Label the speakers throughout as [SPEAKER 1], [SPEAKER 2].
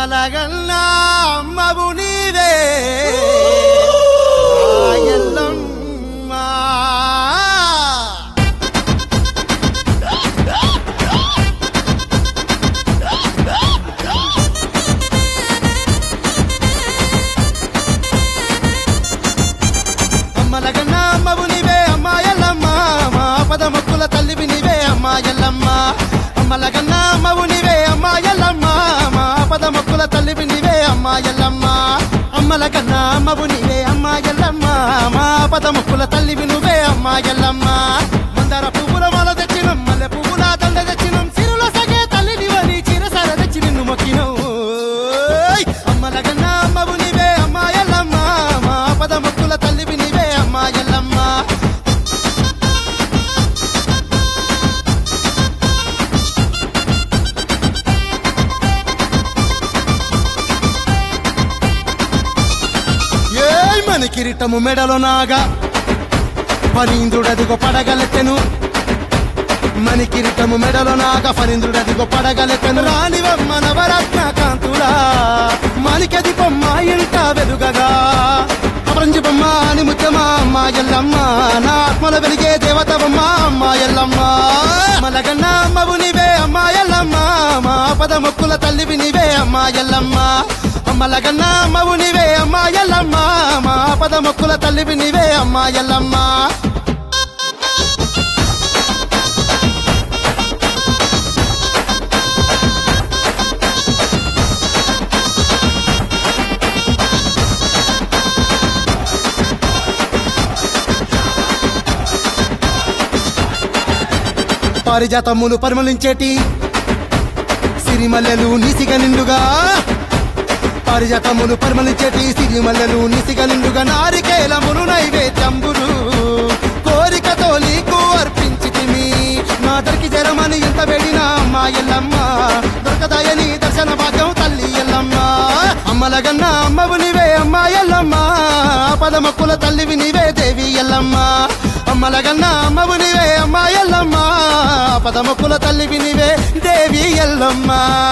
[SPEAKER 1] అమ్మలగన్నా అమ్మవు నీవే ఆ ఎల్లమ్మ అమ్మలగన్న అమ్మవు నీవే అమ్మా ఎల్లమ్మ మా పద మొక్కుల తల్లివి నీవే అమ్మా ఎల్లమ్మ అమ్మలగన్న అమ్మవు నీవే అమ్మా ఎల్లమ్మ మా పద మొక్కుల తల్లివి నీవే అమ్మా ఎల్లమ్మ అమ్మలగన్న అమ్మవు నీవే అమ్మా ఎల్లమ్మ మా పద మొక్కుల తల్లివి నువ్వే అమ్మా ఎల్లమ్మ మందార పువ్వుల మాల తెచ్చినం మల్లె పువ్వుల దండ తెచ్చినం సిరుల సగే తల్లిని వని చిరసర తెచ్చి నిన్ను మొక్కినం అమ్మలగన్న అమ్మవు నీవే అమ్మా ఎల్లమ్మ మా పద మొక్కుల తల్లివి నీవే అమ్మా ఎల్లమ్మ ఏ మన కిరీటము మెడలో నాగా ఫణీంద్రుడదిగో పడగలెత్తెను మణి కిరీటము మెడలో నాగా ఫణీంద్రుడదిగో పడగలెత్తెను రానివమ్మ నవరత్న కాంతులా మాలికది బొమ్మ ఇంట వెలుగగా అపరంజి బొమ్మ అని ముద్దమా అమ్మ ఎల్లమ్మ నా ఆత్మల వెలిగే దేవతవమ్మ అమ్మ ఎల్లమ్మ మలగన్న అమ్మవు నీవే అమ్మ ఎల్లమ్మ మా పద మొక్కుల తల్లివి నీవే అమ్మ ఎల్లమ్మ అమ్మలగన్న అమ్మవు నీవే అమ్మ ఎల్లమ్మ మా పద మొక్కుల తల్లివి నీవే అమ్మ ఎల్లమ్మ పారిజాతములు పరిమళించేటి సిరిమల్లెలు నిసిగ నిండుగా పారిజాతములు పరిమళించేటి సిరిమల్లెలు నిసిగ నిండుగా నారికేలములు నైవేద్యంబులు కోరికతో నీకు అర్పించితిమి మాటరికి జరమని ఎంత వేడినా అమ్మా ఎల్లమ్మ దొరకదాయని దర్శన భాగ్యం తల్లి ఎల్లమ్మ అమ్మలగన్న అమ్మవు నీవే అమ్మా ఎల్లమ్మ పదమక్కుల తల్లివి నీవే దేవి ఎల్లమ్మ అమ్మలగన్న అమ్మవు నీవే అమ్మా ఎల్లమ్మ పదమక్కుల తల్లివి నీవే దేవి ఎల్లమ్మ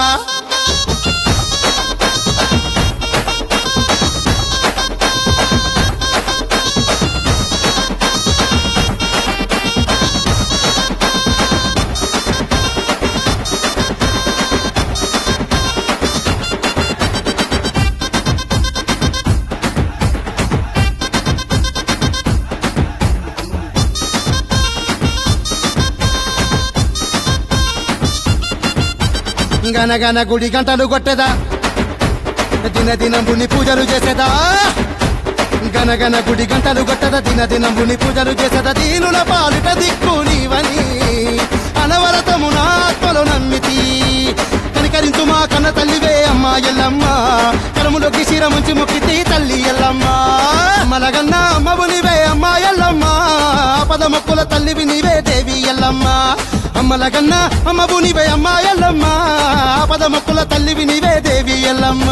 [SPEAKER 1] గనగన గుడి గంటలు కొట్టేదా దిన దినంబుని పూజలు చేసేదా గనగన గుడి గంటలు కొట్టదా దిన దినంబుని పూజలు చేసేదా దీనుల పాలిట దిక్కు నీవని అనవరతము నా ఆత్మలో నమ్మితి కనికరించు మా కన్న తల్లివే అమ్మా ఎల్లమ్మ కరములోకి శిరముంచి మొక్కితి తల్లి ఎల్లమ్మ మలగన్న అమ్మవు నీవే అమ్మా ఎల్లమ్మ పద మొక్కుల తల్లివి నీవే దేవి ఎల్లమ్మ అమ్మలగన్న అమ్మవు నీవే అమ్మా ఎల్లమ్మ పద మొక్కుల తల్లివి నీవే దేవి ఎల్లమ్మ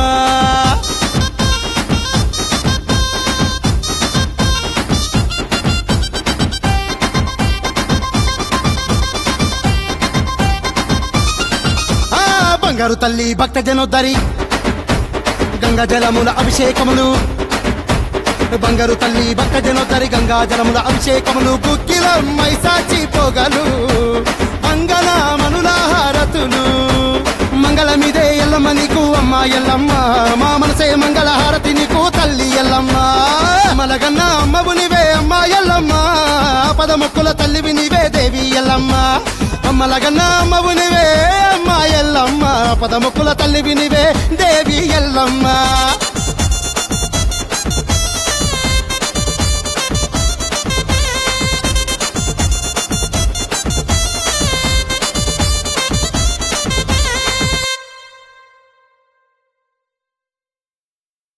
[SPEAKER 1] ఆ బంగారు తల్లి భక్త జనోద్దరి గంగా జలముల అభిషేకములు బంగారు తల్లి భక్త జనోద్దరి గంగా జలముల అభిషేకములు బుక్కిల మైసాచి పొగలు అంగన మనుల హారతులు మంగళమిదే ఎల్లమ్మ నీకు అమ్మ ఎల్లమ్మ మా మనసే మంగళ హారతి నీకు తల్లి ఎల్లమ్మ మలగన్న అమ్మవు నీవే అమ్మ ఎల్లమ్మ పద మొక్కుల తల్లివి నీవే దేవి ఎల్లమ్మ అమ్మలగన్న అమ్మవు నీవే అమ్మ ఎల్లమ్మ పద మొక్కుల తల్లివి నీవే దేవి ఎల్లమ్మ